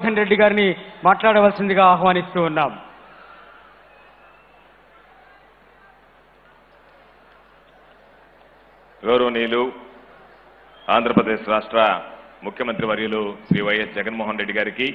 జగన్మోహన్ రెడ్డి గారిని మాట్లాడవలసిందిగా ఆహ్వానిస్తూ ఉన్నాం గౌరవనీయులు ఆంధ్రప్రదేశ్ రాష్ట్ర ముఖ్యమంత్రి వర్యులు శ్రీ వైఎస్ జగన్మోహన్ రెడ్డి గారికి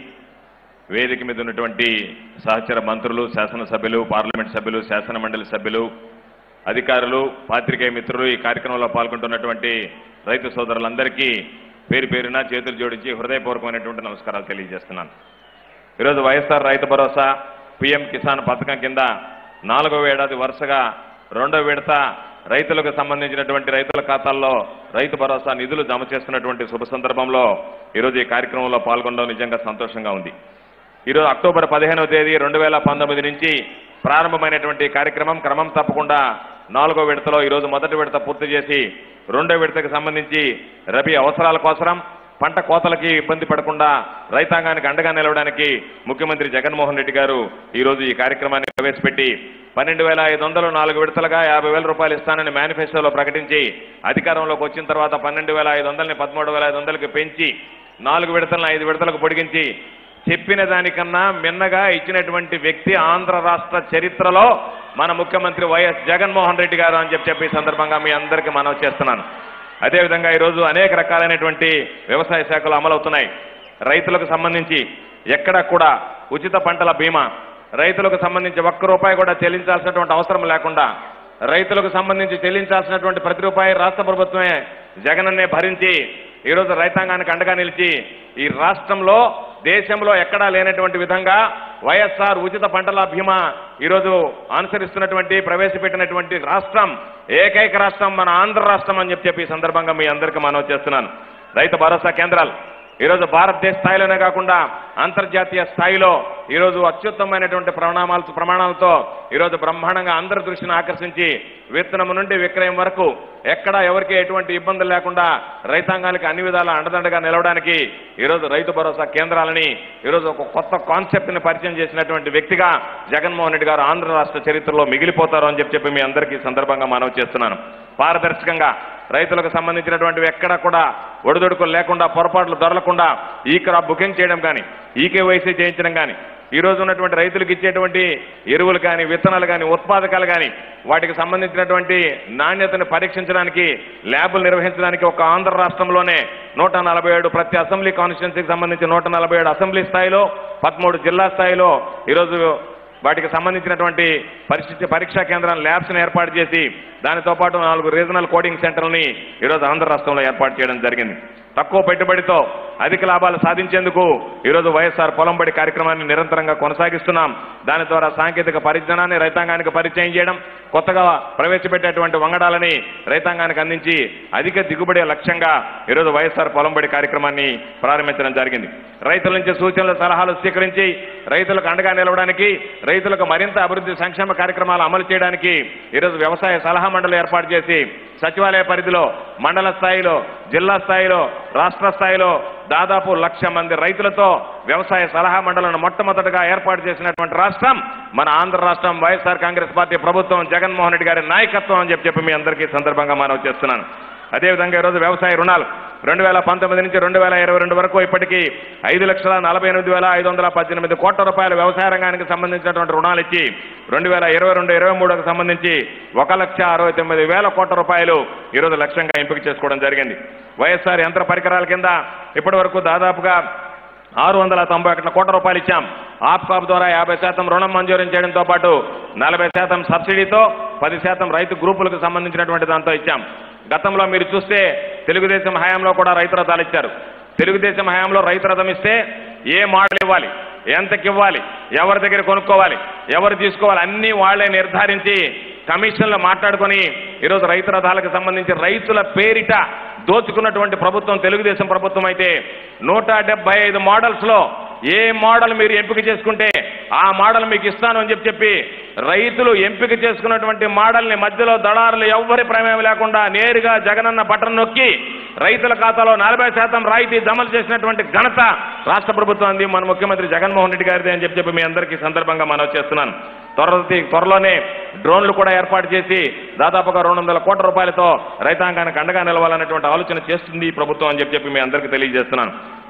వేదిక మీద ఉన్నటువంటి సహచర మంత్రులు శాసనసభ్యులు పార్లమెంట్ సభ్యులు శాసన మండలి సభ్యులు అధికారులు పాత్రికేయ మిత్రులు ఈ కార్యక్రమంలో పాల్గొంటున్నటువంటి రైతు సోదరులందరికీ పేరు పేరున చేతులు జోడించి హృదయపూర్వకమైనటువంటి నమస్కారాలు తెలియజేస్తున్నాను ఈరోజు వైఎస్ఆర్ రైతు భరోసా పిఎం కిసాన్ పథకం కింద నాలుగవ ఏడాది వరుసగా రెండో విడత రైతులకు సంబంధించినటువంటి రైతుల ఖాతాల్లో రైతు భరోసా నిధులు జమ చేస్తున్నటువంటి శుభ సందర్భంలో ఈరోజు ఈ కార్యక్రమంలో పాల్గొనడం నిజంగా సంతోషంగా ఉంది ఈరోజు అక్టోబర్ పదిహేనవ తేదీ రెండు వేల పంతొమ్మిది నుంచి ప్రారంభమైనటువంటి కార్యక్రమం క్రమం తప్పకుండా నాలుగో విడతలో ఈరోజు మొదటి విడత పూర్తి చేసి రెండో విడతకు సంబంధించి రబీ అవసరాల కోసం పంట కోతలకి ఇబ్బంది పడకుండా రైతాంగానికి అండగా నిలవడానికి ముఖ్యమంత్రి జగన్మోహన్ రెడ్డి గారు ఈ రోజు ఈ కార్యక్రమాన్ని ప్రవేశపెట్టి పన్నెండు వేల ఐదు వందలు నాలుగు విడతలుగా యాభై వేల రూపాయలు ఇస్తానని మేనిఫెస్టోలో ప్రకటించి అధికారంలోకి వచ్చిన తర్వాత పన్నెండు వేల ఐదు వందలని పదమూడు వేల ఐదు వందలకి పెంచి నాలుగు విడతలను ఐదు విడతలకు పొడిగించి చెప్పిన దానికన్నా మిన్నగా ఇచ్చినటువంటి వ్యక్తి ఆంధ్ర రాష్ట్ర చరిత్రలో మన ముఖ్యమంత్రి వైఎస్ జగన్మోహన్ రెడ్డి గారు అని చెప్పి చెప్పి ఈ సందర్భంగా మీ అందరికీ మనవి చేస్తున్నాను అదేవిధంగా ఈరోజు అనేక రకాలైనటువంటి వ్యవసాయ శాఖలు అమలవుతున్నాయి రైతులకు సంబంధించి ఎక్కడ కూడా ఉచిత పంటల బీమా రైతులకు సంబంధించి ఒక్క రూపాయి కూడా చెల్లించాల్సినటువంటి అవసరం లేకుండా రైతులకు సంబంధించి చెల్లించాల్సినటువంటి ప్రతి రూపాయి రాష్ట్ర ప్రభుత్వమే జగనన్నే భరించి ఈరోజు రైతాంగానికి అండగా నిలిచి ఈ రాష్ట్రంలో దేశంలో ఎక్కడా లేనటువంటి విధంగా వైఎస్ఆర్ ఉచిత పంటల బీమా ఈరోజు అనుసరిస్తున్నటువంటి ప్రవేశపెట్టినటువంటి రాష్ట్రం ఏకైక రాష్ట్రం మన ఆంధ్ర రాష్ట్రం అని చెప్పి చెప్పి ఈ సందర్భంగా మీ అందరికీ మనవి చేస్తున్నాను రైతు భరోసా కేంద్రాలు ఈరోజు భారతదేశ స్థాయిలోనే కాకుండా అంతర్జాతీయ స్థాయిలో ఈరోజు అత్యుత్తమైనటువంటి ప్రమాణాలతో ప్రమాణాలతో ఈరోజు బ్రహ్మాండంగా అందరి దృష్టిని ఆకర్షించి విత్తనం నుండి విక్రయం వరకు ఎక్కడా ఎవరికి ఎటువంటి ఇబ్బందులు లేకుండా రైతాంగానికి అన్ని విధాల అండదండగా నిలవడానికి ఈరోజు రైతు భరోసా కేంద్రాలని ఈరోజు ఒక కొత్త కాన్సెప్ట్ ని పరిచయం చేసినటువంటి వ్యక్తిగా జగన్మోహన్ రెడ్డి గారు ఆంధ్ర రాష్ట్ర చరిత్రలో మిగిలిపోతారు అని చెప్పి చెప్పి మీ అందరికీ ఈ సందర్భంగా మనవి చేస్తున్నాను పారదర్శకంగా రైతులకు సంబంధించినటువంటివి ఎక్కడ కూడా ఒడిదొడుకులు లేకుండా పొరపాట్లు దొరలకుండా ఈ క్రాప్ బుకింగ్ చేయడం కానీ ఈకేవైసీ చేయించడం కానీ ఈ రోజు ఉన్నటువంటి రైతులకు ఇచ్చేటువంటి ఎరువులు కానీ విత్తనాలు కానీ ఉత్పాదకాలు కానీ వాటికి సంబంధించినటువంటి నాణ్యతను పరీక్షించడానికి ల్యాబులు నిర్వహించడానికి ఒక ఆంధ్ర రాష్ట్రంలోనే నూట నలభై ఏడు ప్రతి అసెంబ్లీ కాన్స్టిట్యున్సీకి సంబంధించి నూట నలభై ఏడు అసెంబ్లీ స్థాయిలో పదమూడు జిల్లా స్థాయిలో ఈరోజు వాటికి సంబంధించినటువంటి పరిస్థితి పరీక్షా కేంద్రాలను ల్యాబ్స్ని ఏర్పాటు చేసి దానితో పాటు నాలుగు రీజనల్ కోడింగ్ సెంటర్లని ఈరోజు ఆంధ్ర రాష్ట్రంలో ఏర్పాటు చేయడం జరిగింది తక్కువ పెట్టుబడితో అధిక లాభాలు సాధించేందుకు ఈరోజు వైఎస్ఆర్ పొలంబడి కార్యక్రమాన్ని నిరంతరంగా కొనసాగిస్తున్నాం దాని ద్వారా సాంకేతిక పరిజ్ఞానాన్ని రైతాంగానికి పరిచయం చేయడం కొత్తగా ప్రవేశపెట్టేటువంటి వంగడాలని రైతాంగానికి అందించి అధిక దిగుబడి లక్ష్యంగా ఈరోజు వైఎస్ఆర్ పొలంబడి కార్యక్రమాన్ని ప్రారంభించడం జరిగింది రైతుల నుంచి సూచనలు సలహాలు స్వీకరించి రైతులకు అండగా నిలవడానికి రైతులకు మరింత అభివృద్ధి సంక్షేమ కార్యక్రమాలు అమలు చేయడానికి ఈరోజు వ్యవసాయ సలహా మండలి ఏర్పాటు చేసి సచివాలయ పరిధిలో మండల స్థాయిలో జిల్లా స్థాయిలో రాష్ట్ర స్థాయిలో దాదాపు లక్ష మంది రైతులతో వ్యవసాయ సలహా మండలను మొట్టమొదటగా ఏర్పాటు చేసినటువంటి రాష్ట్రం మన ఆంధ్ర రాష్ట్రం వైఎస్ఆర్ కాంగ్రెస్ పార్టీ ప్రభుత్వం జగన్మోహన్ రెడ్డి గారి నాయకత్వం అని చెప్పి చెప్పి మీ అందరికీ ఈ సందర్భంగా మనవి చేస్తున్నాను అదేవిధంగా ఈరోజు వ్యవసాయ రుణాలు రెండు వేల పంతొమ్మిది నుంచి రెండు వేల ఇరవై రెండు వరకు ఇప్పటికీ ఐదు లక్షల నలభై ఎనిమిది వేల ఐదు వందల పద్దెనిమిది కోట్ల రూపాయల వ్యవసాయ రంగానికి సంబంధించినటువంటి రుణాలు ఇచ్చి రెండు వేల ఇరవై రెండు ఇరవై మూడుకు సంబంధించి ఒక లక్ష అరవై తొమ్మిది వేల కోట్ల రూపాయలు ఈరోజు లక్ష్యంగా ఎంపిక చేసుకోవడం జరిగింది వైఎస్ఆర్ యంత్ర పరికరాల కింద ఇప్పటి వరకు దాదాపుగా ఆరు వందల తొంభై ఒకటి కోట్ల రూపాయలు ఇచ్చాం ఆప్కాప్ ద్వారా యాభై శాతం రుణం మంజూరు చేయడంతో పాటు నలభై శాతం సబ్సిడీతో పది శాతం రైతు గ్రూపులకు సంబంధించినటువంటి దాంతో ఇచ్చాం గతంలో మీరు చూస్తే తెలుగుదేశం హయాంలో కూడా రైతు రథాలు ఇచ్చారు తెలుగుదేశం హయాంలో రైతు రథం ఇస్తే ఏ మోడల్ ఇవ్వాలి ఎంతకి ఇవ్వాలి ఎవరి దగ్గర కొనుక్కోవాలి ఎవరు తీసుకోవాలి అన్నీ వాళ్ళే నిర్ధారించి కమిషన్లు మాట్లాడుకొని ఈరోజు రైతు రథాలకు సంబంధించి రైతుల పేరిట దోచుకున్నటువంటి ప్రభుత్వం తెలుగుదేశం ప్రభుత్వం అయితే నూట డెబ్బై ఐదు మోడల్స్ లో ఏ మోడల్ మీరు ఎంపిక చేసుకుంటే ఆ మోడల్ మీకు ఇస్తాను అని చెప్పి చెప్పి రైతులు ఎంపిక చేసుకున్నటువంటి మోడల్ని మధ్యలో దళారులు ఎవ్వరి ప్రమేయం లేకుండా నేరుగా జగనన్న బటన్ నొక్కి రైతుల ఖాతాలో నలభై శాతం రాయితీ జమలు చేసినటువంటి ఘనత రాష్ట్ర ప్రభుత్వాన్ని మన ముఖ్యమంత్రి జగన్మోహన్ రెడ్డి గారిది అని చెప్పి చెప్పి మీ అందరికీ ఈ సందర్భంగా మనవి చేస్తున్నాను త్వర త్వరలోనే డ్రోన్లు కూడా ఏర్పాటు చేసి దాదాపుగా రెండు వందల కోట్ల రూపాయలతో రైతాంగానికి అండగా నిలవాలనేటువంటి ఆలోచన చేస్తుంది ఈ ప్రభుత్వం అని చెప్పి చెప్పి మీ అందరికీ తెలియజేస్తున్నాను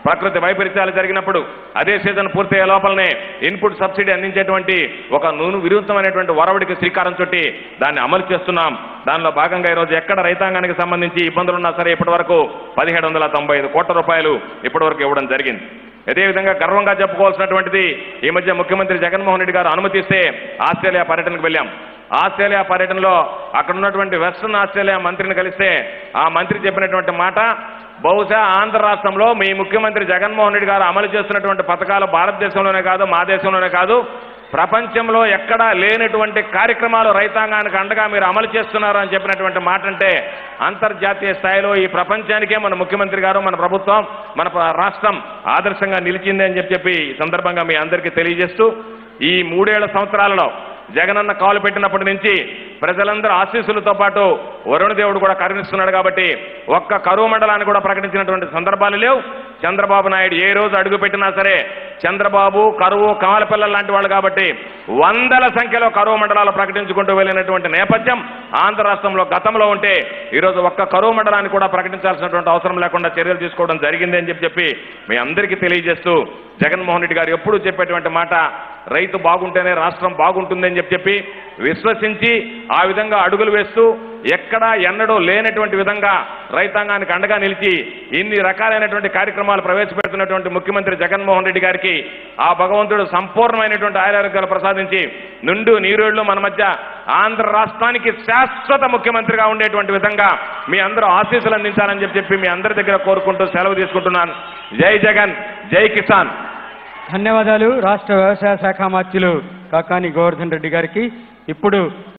ప్రకృతి వైపరీత్యాలు జరిగినప్పుడు అదే సీజన్ పూర్తయ్యే లోపలనే ఇన్పుట్ సబ్సిడీ అందించేటువంటి ఒక నూనె విరుద్ధమైనటువంటి వరవడికి శ్రీకారం చుట్టి దాన్ని అమలు చేస్తున్నాం దానిలో భాగంగా ఈరోజు ఎక్కడ రైతాంగానికి సంబంధించి ఇబ్బందులు ఉన్నా సరే ఇప్పటి వరకు పదిహేడు వందల తొంభై ఐదు కోట్ల రూపాయలు ఇప్పటి వరకు ఇవ్వడం జరిగింది అదేవిధంగా గర్వంగా చెప్పుకోవాల్సినటువంటిది ఈ మధ్య ముఖ్యమంత్రి జగన్మోహన్ రెడ్డి గారు అనుమతిస్తే ఆస్ట్రేలియా పర్యటనకు వెళ్ళాం ఆస్ట్రేలియా పర్యటనలో అక్కడ ఉన్నటువంటి వెస్ట్రన్ ఆస్ట్రేలియా మంత్రిని కలిస్తే ఆ మంత్రి చెప్పినటువంటి మాట బహుశా ఆంధ్ర రాష్ట్రంలో మీ ముఖ్యమంత్రి జగన్మోహన్ రెడ్డి గారు అమలు చేస్తున్నటువంటి పథకాలు భారతదేశంలోనే కాదు మా దేశంలోనే కాదు ప్రపంచంలో ఎక్కడా లేనటువంటి కార్యక్రమాలు రైతాంగానికి అండగా మీరు అమలు చేస్తున్నారు అని చెప్పినటువంటి మాట అంటే అంతర్జాతీయ స్థాయిలో ఈ ప్రపంచానికే మన ముఖ్యమంత్రి గారు మన ప్రభుత్వం మన ప్ర- రాష్ట్రం ఆదర్శంగా నిలిచింది అని చెప్పి చెప్పి ఈ సందర్భంగా మీ అందరికీ తెలియజేస్తూ ఈ మూడేళ్ల సంవత్సరాలలో జగనన్న కాలు పెట్టినప్పటి నుంచి ప్రజలందరూ ఆశీస్సులతో పాటు వరుణ దేవుడు కూడా కరుణిస్తున్నాడు కాబట్టి ఒక్క కరువు మండలాన్ని కూడా ప్రకటించినటువంటి సందర్భాలు లేవు చంద్రబాబు నాయుడు ఏ రోజు అడుగు పెట్టినా సరే చంద్రబాబు కరువు కామలపిల్లలు లాంటి వాళ్ళు కాబట్టి వందల సంఖ్యలో కరువు మండలాలు ప్రకటించుకుంటూ వెళ్ళినటువంటి నేపథ్యం ఆంధ్ర రాష్ట్రంలో గతంలో ఉంటే ఈరోజు ఒక్క కరువు మండలాన్ని కూడా ప్రకటించాల్సినటువంటి అవసరం లేకుండా చర్యలు తీసుకోవడం జరిగింది అని చెప్పి చెప్పి మీ అందరికీ తెలియజేస్తూ జగన్మోహన్ రెడ్డి గారు ఎప్పుడూ చెప్పేటువంటి మాట రైతు బాగుంటేనే రాష్ట్రం బాగుంటుందని చెప్పి చెప్పి విశ్వసించి ఆ విధంగా అడుగులు వేస్తూ ఎక్కడా ఎన్నడూ లేనటువంటి విధంగా రైతాంగానికి అండగా నిలిచి ఇన్ని రకాలైనటువంటి కార్యక్రమాలు ప్రవేశపెడుతున్నటువంటి ముఖ్యమంత్రి జగన్మోహన్ రెడ్డి గారికి ఆ భగవంతుడు సంపూర్ణమైనటువంటి ఆయురారోగ్యాలు ప్రసాదించి నుండు నీరేళ్లు మన మధ్య ఆంధ్ర రాష్ట్రానికి శాశ్వత ముఖ్యమంత్రిగా ఉండేటువంటి విధంగా మీ అందరూ ఆశీస్సులు అందించాలని చెప్పి చెప్పి మీ అందరి దగ్గర కోరుకుంటూ సెలవు తీసుకుంటున్నాను జై జగన్ జై కిసాన్ ధన్యవాదాలు రాష్ట్ర వ్యవసాయ శాఖ మంత్రులు కాకాని గోవర్ధన్ రెడ్డి గారికి ఇప్పుడు